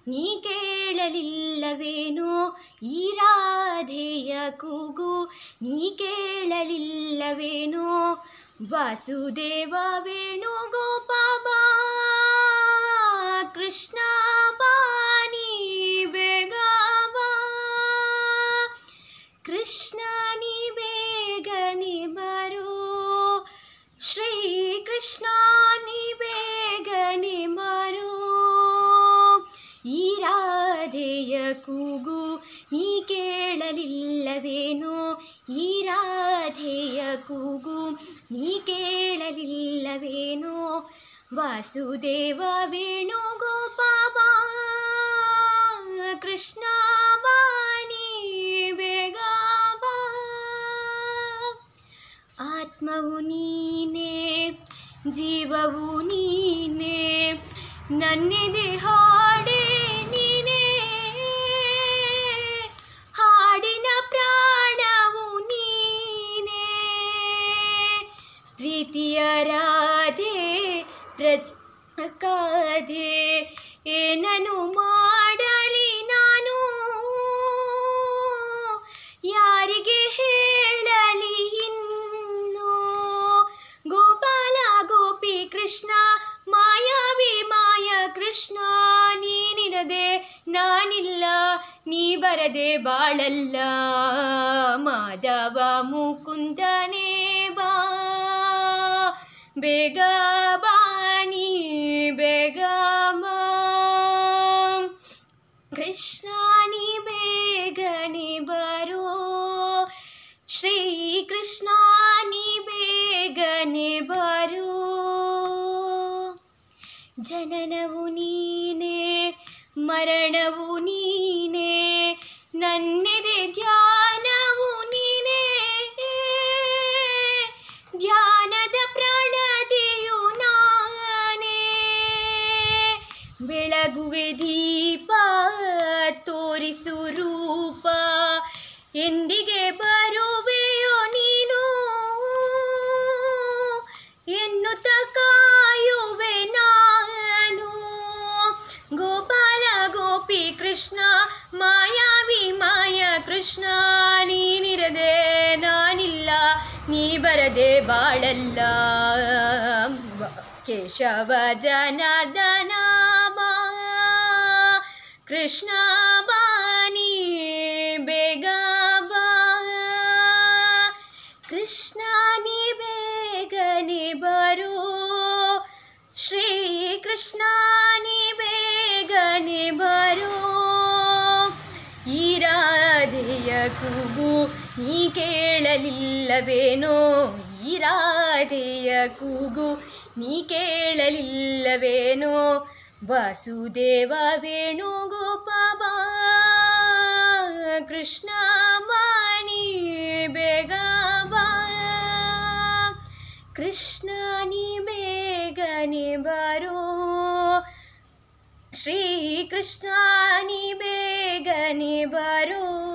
ನೀ ಕೇಳಲಿಲ್ಲವೇನೋ ಈ ರಾಧೆಯ ಕೂಗು ನೀ ಕೇಳಲಿಲ್ಲವೇನೋ ವಾಸುದೇವ ವೇಣುಗೋಪಾಲ ಕೃಷ್ಣ ಬಾನಿ ಬೇಗ ಬಾ ಕೃಷ್ಣ ನೀ ಬೇಗನೆ ಬರೋ ಶ್ರೀ ಕೃಷ್ಣ ನೀ ಬೇಗನೆ ಬರೋ ಈ ರಾಧೆಯ ಕೂಗು ನೀ ಕೇಳಲಿಲ್ಲವೇನೋ ಈ ರಾಧೆಯ ಕೂಗು ನೀ ಕೇಳಲಿಲ್ಲವೇನೋ ವಾಸುದೇವ ವೇಣುಗೋಪಾಲ ಕೃಷ್ಣ ವಾಣಿ ಬೇಗ ಬಾ. ಆತ್ಮವು ನೀನೇ ಜೀವವು ನೀನೇ ನನ್ನೆದೆ ಹಾಡೆ ನೀನೇ ಹಾಡಿನ ಪ್ರಾಣವು ನೀನೇ ಪ್ರೀತಿಯ ರಾಧೆ ಪ್ರಕಾಧೆ ಏನನು ಮಾಡಲಿ ನಾನು ಯಾರಿಗೆ ಹೇಳಲಿ ಇನ್ನು ಗೋಪಾಲ ಗೋಪಿ ಕೃಷ್ಣ ಮಾಯಾವಿ ಮಾಯ ಕೃಷ್ಣ ನೀನಿರದೆ ನಾನಿಲ್ಲ ನೀ ಬರದೆ ಬಾಳಲ್ಲ ಮಾಧವ ಮುಕುಂದನೇ ಬಾ ಬೇಗ ಬಾನಿ ಬೇಗ ಬಾ ಕೃಷ್ಣ ನೀ ಬೇಗನೆ ಬರೋ ಶ್ರೀ ಕೃಷ್ಣ ನೀ ಬೇಗನೆ ಬರೋ ಜನನವು ನೀನೇ ಮರಣವು ನೀನೇ ನನ್ನೆದೆ ಧ್ಯಾನವು ನೀನೇ ಧ್ಯಾನದ ಪ್ರಾಣದಿಯು ನಾನೇ ಬೆಳಗುವೆ ದೀಪ ತೋರಿಸು ರೂಪ ಎಂದಿಗೆ ಬರುವೆಯೋ ನೀನು ಎನ್ನುತ್ತ ಕಾಯುವೆ ನಾನು ಗೋಪಾಲ ಗೋಪಿ ಕೃಷ್ಣ ಮಾಯಾವಿ ಮಾಯ ಕೃಷ್ಣ ನೀನಿರದೆ ನಾನಿಲ್ಲ ನೀ ಬರದೆ ಬಾಳಲ್ಲ ಕೇಶವ ಜನಾರ್ದನ ಬಾ ಕೃಷ್ಣ ಬಾನಿ ಬೇಗ ಬಾ ಕೃಷ್ಣ ನೀ ಬೇಗನೆ ಬರೋ ಶ್ರೀ ಕೃಷ್ಣ ನೀ ಬೇಗನೆ ಬರೋ ಈ ರಾಧೆಯ ಕೂಗು ನೀ ಕೇಳಲಿಲ್ಲವೇನೋ ಈ ರಾಧೆಯ ಕೂಗು ನೀ ಕೇಳಲಿಲ್ಲವೇನೋ ವಾಸುದೇವ ವೇಣುಗೋಪಾಲ ಕೃಷ್ಣ ಮಾಣಿ ಬೇಗ ಬಾ ಕೃಷ್ಣ ನೀ ಬೇಗನೆ ಬರೋ ಶ್ರೀ ಕೃಷ್ಣ ನೀ ಬೇಗನೆ ಬರೋ